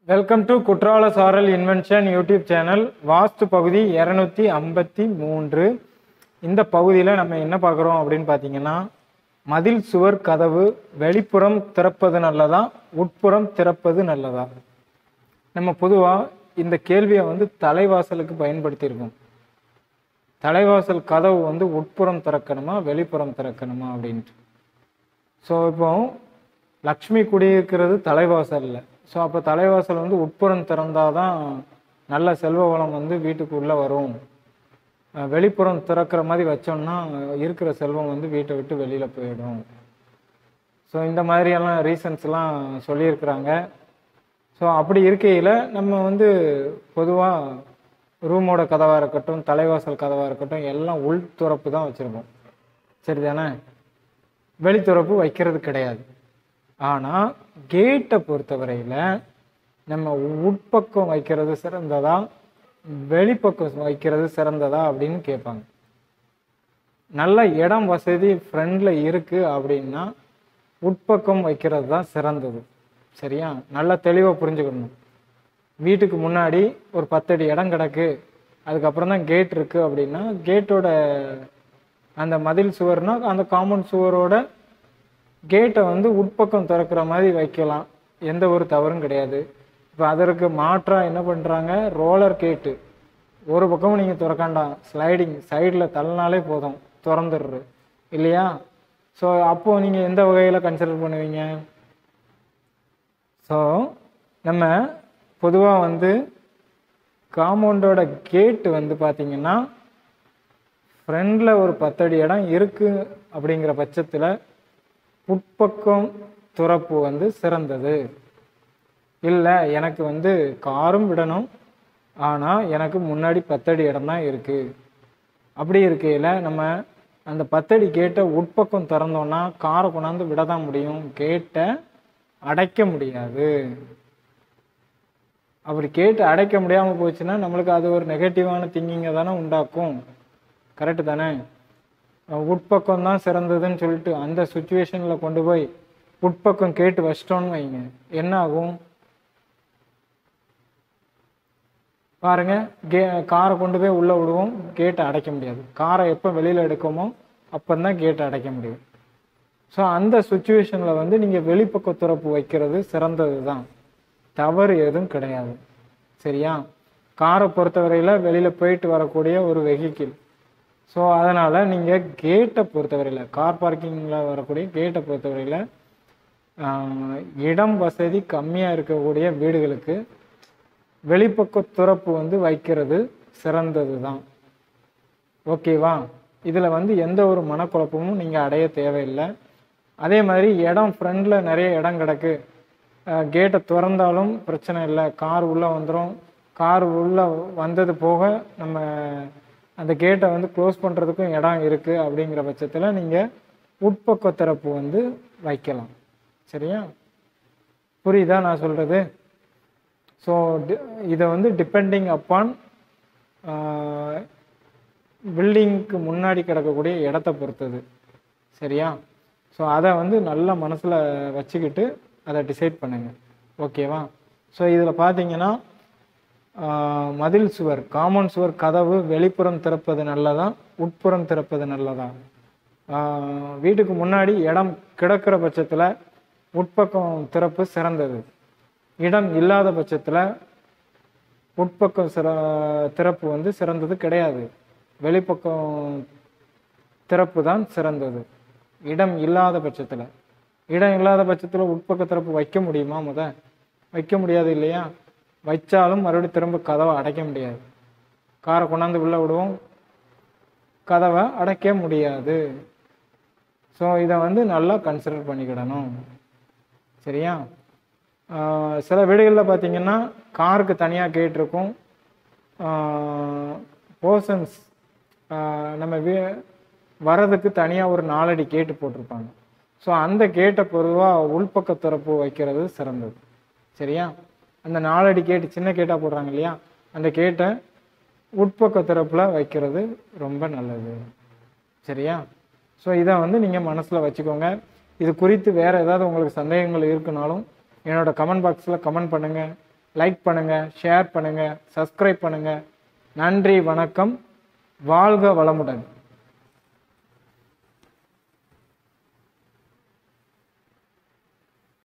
welcome to குற்றால சாரல் invention YouTube channel வாஸ்து பகுதி இரநூத்தி ஐம்பத்தி மூன்று இந்த பகுதியில் நம்ம என்ன பார்க்குறோம் அப்படின்னு பார்த்தீங்கன்னா மதில் சுவர் கதவு வெளிப்புறம் திறப்பது நல்லதா உட்புறம் திறப்பது நல்லதா நம்ம பொதுவாக இந்த கேள்வியை வந்து தலைவாசலுக்கு பயன்படுத்தியிருக்கோம் தலைவாசல் கதவு வந்து உட்புறம் திறக்கணுமா வெளிப்புறம் திறக்கணுமா அப்படின்ட்டு ஸோ இப்போ லக்ஷ்மி குடியிருக்கிறது தலைவாசல்ல ஸோ அப்போ தலைவாசல் வந்து உட்புறம் திறந்தாதான் நல்ல செல்வ வளம் வந்து வீட்டுக்குள்ளே வரும் அஹ் வெளிப்புறம் திறக்கிற மாதிரி வச்சோம்னா இருக்கிற செல்வம் வந்து வீட்டை விட்டு வெளியில் போயிடும் ஸோ இந்த மாதிரியெல்லாம் ரீசன்ஸ்லாம் சொல்லியிருக்கிறாங்க ஸோ அப்படி இருக்கையில் நம்ம வந்து பொதுவாக ரூமோட கதவாக இருக்கட்டும் தலைவாசல் கதவாக இருக்கட்டும் எல்லாம் உள் துறப்பு தான் வச்சுருப்போம் சரிதானே வெளித்துறப்பு வைக்கிறது கிடையாது ஆனால் கேட்டை பொறுத்தவரையில் நம்ம உட்பக்கம் வைக்கிறது சிறந்ததா வெளிப்பக்கம் வைக்கிறது சிறந்ததா அப்படின்னு கேட்பாங்க நல்ல இடம் வசதி ஃப்ரண்டில் இருக்குது அப்படின்னா உட்பக்கம் வைக்கிறது தான் சிறந்தது சரியா நல்லா தெளிவாக புரிஞ்சுக்கணும் வீட்டுக்கு முன்னாடி ஒரு பத்தடி இடம் கிடக்கு அதுக்கப்புறம் தான் கேட் இருக்குது அப்படின்னா கேட்டோட அந்த மதில் சுவர்னா அந்த காம்பவுண்ட் சுவரோட கேட்டை வந்து உட்பக்கம் திறக்கிற மாதிரி வைக்கலாம் எந்த ஒரு தவறும் கிடையாது இப்போ அதற்கு மாற்றாக என்ன பண்ணுறாங்க ரோலர் கேட்டு ஒரு பக்கமும் நீங்கள் திறக்காண்டாம் ஸ்லைடிங் சைடில் தள்ளினாலே போதும் திறந்துடுறது இல்லையா ஸோ அப்போது நீங்கள் எந்த வகையில் கன்சிடர் பண்ணுவீங்க ஸோ நம்ம பொதுவாக வந்து காம்பவுண்டோட கேட்டு வந்து பார்த்தீங்கன்னா ஃப்ரண்டில் ஒரு பத்தடி இடம் இருக்குது அப்படிங்கிற பட்சத்தில் உட்பக்கம் துறப்பு வந்து சிறந்தது இல்லை எனக்கு வந்து காரும் விடணும் ஆனால் எனக்கு முன்னாடி பத்தடி இடம் தான் இருக்குது அப்படி இருக்கையில் நம்ம அந்த பத்தடி கேட்டை உட்பக்கம் திறந்தோன்னா காரை கொண்டாந்து விட தான் முடியும் கேட்டை அடைக்க முடியாது அப்படி கேட்டு அடைக்க முடியாமல் போச்சுன்னா நம்மளுக்கு அது ஒரு நெகட்டிவான திங்கிங்கை தானே உண்டாக்கும் கரெக்டு தானே உட்பக்கம் தான் சிறந்ததுன்னு சொல்லிட்டு அந்த சுச்சுவேஷனில் கொண்டு போய் உட்பக்கம் கேட்டு வச்சிட்டோன்னு வைங்க என்ன ஆகும் பாருங்க கே காரை கொண்டு போய் உள்ளே விடுவோம் கேட்டை அடைக்க முடியாது காரை எப்போ வெளியில் எடுக்கமோ அப்போ தான் கேட்டை அடைக்க முடியும் ஸோ அந்த சுச்சுவேஷனில் வந்து நீங்கள் வெளிப்பக்க துறப்பு வைக்கிறது சிறந்தது தான் தவறு எதுவும் கிடையாது சரியா காரை பொறுத்தவரையில் வெளியில் போயிட்டு வரக்கூடிய ஒரு வெஹிக்கிள் ஸோ அதனால் நீங்கள் கேட்டை பொறுத்தவரையில் கார் பார்க்கிங்கில் வரக்கூடிய கேட்டை பொறுத்தவரையில் ஆஹ், இடம் வசதி கம்மியாக இருக்கக்கூடிய வீடுகளுக்கு வெளிப்பக்க துறப்பு வந்து வைக்கிறது சிறந்தது தான் ஓகேவா இதில் வந்து எந்த ஒரு மனக்குழப்பமும் நீங்கள் அடைய தேவையில்லை அதே மாதிரி இடம் ஃப்ரண்டில் நிறைய இடம் கிடக்கு கேட்டை திறந்தாலும் பிரச்சனை இல்லை கார் உள்ளே வந்துடும் கார் உள்ளே வந்தது போக நம்ம அந்த கேட்டை வந்து க்ளோஸ் பண்ணுறதுக்கும் இடம் இருக்குது அப்படிங்கிற பட்சத்தில் நீங்கள் உட்பக்க திறப்பு வந்து வைக்கலாம் சரியா புரியுதா நான் சொல்கிறது ஸோ இதை வந்து டிபெண்டிங் அப்பான் பில்டிங்க்கு முன்னாடி கிடக்கக்கூடிய இடத்த பொறுத்தது சரியா ஸோ அதை வந்து நல்ல மனசில் வச்சுக்கிட்டு அதை டிசைட் பண்ணுங்க ஓகேவா ஸோ இதில் பார்த்தீங்கன்னா ஆஹ், மதில் சுவர் காமன் சுவர் கதவு வெளிப்புறம் திறப்பது நல்லதா உட்புறம் திறப்பது நல்லதா ஆஹ், வீட்டுக்கு முன்னாடி இடம் கிடக்கிற பட்சத்தில் உட்பக்கம் திறப்பு சிறந்தது இடம் இல்லாத பட்சத்தில் உட்பக்கம் சிற திறப்பு வந்து சிறந்தது கிடையாது வெளிப்பக்கம் திறப்பு தான் சிறந்தது இடம் இல்லாத பட்சத்தில் இடம் இல்லாத பட்சத்தில் உட்பக்க திறப்பு வைக்க முடியுமா முத வைக்க முடியாது இல்லையா வச்சாலும் மறுபடியும் திரும்ப கதவை அடைக்க முடியாது காரை கொண்டாந்து உள்ள விடுவோம் கதவை அடைக்க முடியாது ஸோ இதை வந்து நல்லா கன்சிடர் பண்ணிக்கிடணும் சரியா ஆஹ் சில வீடுகளில் பார்த்தீங்கன்னா காருக்கு தனியாக கேட் இருக்கும் போர்ஷன்ஸ் நம்ம வீ வரதுக்கு தனியாக ஒரு நாலடி கேட்டு போட்டிருப்பாங்க ஸோ அந்த கேட்டை பொதுவாக உள்பக்க திறப்பு வைக்கிறது சிறந்தது சரியா அந்த நாலடி கேட்டு சின்ன கேட்டாக போடுறாங்க இல்லையா அந்த கேட்டை உட்பக்க திறப்பில் வைக்கிறது ரொம்ப நல்லது சரியா ஸோ இதை வந்து நீங்கள் மனசில் வச்சுக்கோங்க இது குறித்து வேறு ஏதாவது உங்களுக்கு சந்தேகங்கள் இருக்குனாலும் என்னோட கமெண்ட் பாக்ஸில் கமெண்ட் பண்ணுங்கள் லைக் பண்ணுங்கள் ஷேர் பண்ணுங்கள் சப்ஸ்கிரைப் பண்ணுங்கள் நன்றி வணக்கம் வாழ்க வளமுடன்